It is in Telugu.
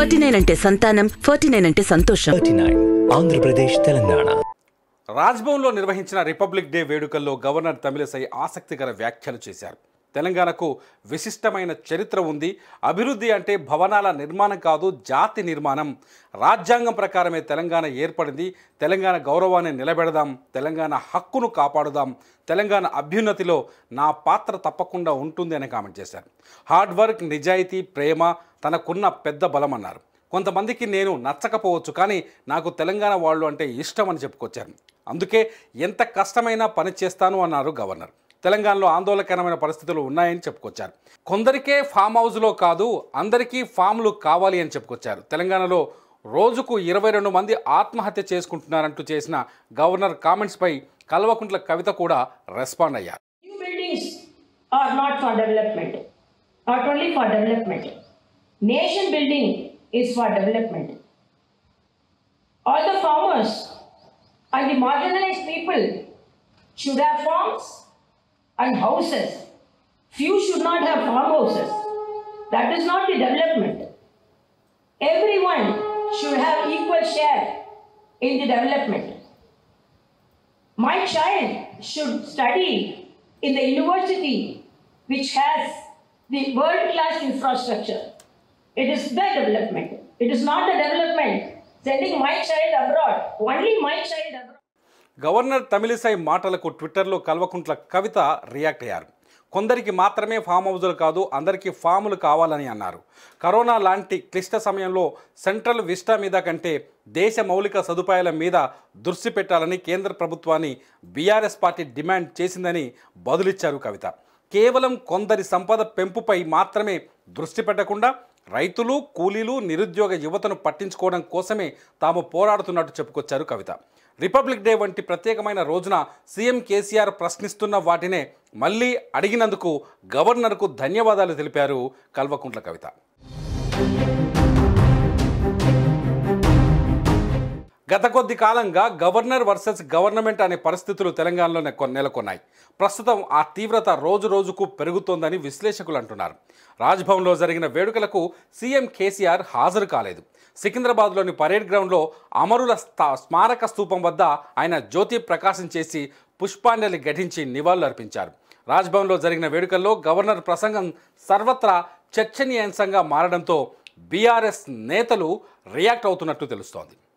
ఫార్టీ నైన్ అంటే సంతానం ఫార్టీ నైన్ అంటే సంతోషం థర్టీ నైన్ ఆంధ్రప్రదేశ్ తెలంగాణ రాజ్భవన్లో నిర్వహించిన రిపబ్లిక్ డే వేడుకల్లో గవర్నర్ తమిళసై ఆసక్తికర వ్యాఖ్యలు చేశారు తెలంగాణకు విశిష్టమైన చరిత్ర ఉంది అభివృద్ధి అంటే భవనాల నిర్మాణం కాదు జాతి నిర్మాణం రాజ్యాంగం ప్రకారమే తెలంగాణ ఏర్పడింది తెలంగాణ గౌరవాన్ని నిలబెడదాం తెలంగాణ హక్కును కాపాడుదాం తెలంగాణ అభ్యున్నతిలో నా పాత్ర తప్పకుండా ఉంటుంది అని కామెంట్ చేశారు హార్డ్ వర్క్ నిజాయితీ ప్రేమ తనకున్న పెద్ద బలం అన్నారు కొంతమందికి నేను నచ్చకపోవచ్చు కానీ నాకు తెలంగాణ వాళ్ళు అంటే ఇష్టం అని చెప్పుకొచ్చారు అందుకే ఎంత కష్టమైనా పని చేస్తాను అన్నారు గవర్నర్ తెలంగాణలో ఆందోళనకరమైన పరిస్థితులు ఉన్నాయని చెప్పుకొచ్చారు కొందరికే ఫామ్ హౌస్లో కాదు అందరికీ ఫామ్లు కావాలి అని చెప్పుకొచ్చారు తెలంగాణలో రోజుకు ఇరవై రెండు మంది ఆత్మహత్య చేసుకుంటున్నారంటూ చేసిన గవర్నర్ కామెంట్స్పై కల్వకుంట్ల కవిత కూడా రెస్పాండ్ అయ్యారు New buildings are not for development, not only for development. Nation building is for development. All the farmers and the marginalized people should have farms and houses. Few should not have farmhouses. That is not the development. Everyone should have equal share in the development. My child should study in the university which has the world class infrastructure. It is the development. It is not the development sending my child abroad, only my child abroad. Governor Tamilisai మాటలకు ట్విట్టర్లో కల్వకుంట్ల కవిత రియాక్ట్ అయ్యారు కొందరికి మాత్రమే ఫామ్ హౌజులు కాదు అందరికీ ఫాములు కావాలని అన్నారు కరోనా లాంటి క్లిష్ట సమయంలో సెంట్రల్ విస్టా మీద కంటే దేశ మౌలిక సదుపాయాల మీద దృష్టి పెట్టాలని కేంద్ర ప్రభుత్వాన్ని బీఆర్ఎస్ పార్టీ డిమాండ్ చేసిందని బదులిచ్చారు కవిత కేవలం కొందరి సంపద పెంపుపై మాత్రమే దృష్టి పెట్టకుండా రైతులు కూలీలు నిరుద్యోగ యువతను పట్టించుకోవడం కోసమే తాము పోరాడుతున్నట్టు చెప్పుకొచ్చారు కవిత రిపబ్లిక్ డే వంటి ప్రత్యేకమైన రోజున సీఎం కేసీఆర్ ప్రశ్నిస్తున్న వాటినే మళ్ళీ అడిగినందుకు గవర్నర్కు ధన్యవాదాలు తెలిపారు కల్వకుంట్ల కవిత గత కొద్ది కాలంగా గవర్నర్ వర్సెస్ గవర్నమెంట్ అనే పరిస్థితులు తెలంగాణలో నె- నెలకొన్నాయి ప్రస్తుతం ఆ తీవ్రత రోజు రోజుకు పెరుగుతోందని విశ్లేషకులు అంటున్నారు రాజ్భవన్లో జరిగిన వేడుకలకు సీఎం కేసీఆర్ హాజరు కాలేదు సికింద్రాబాద్లోని పరేడ్ గ్రౌండ్లో అమరుల స్థా- స్మారక స్తూపం వద్ద ఆయన జ్యోతి ప్రకాశం చేసి పుష్పాంజలి ఘటించి నివాళులు అర్పించారు రాజ్భవన్లో జరిగిన వేడుకల్లో గవర్నర్ ప్రసంగం సర్వత్రా చర్చనీయాంశంగా మారడంతో బీఆర్ఎస్ నేతలు రియాక్ట్ అవుతున్నట్టు తెలుస్తోంది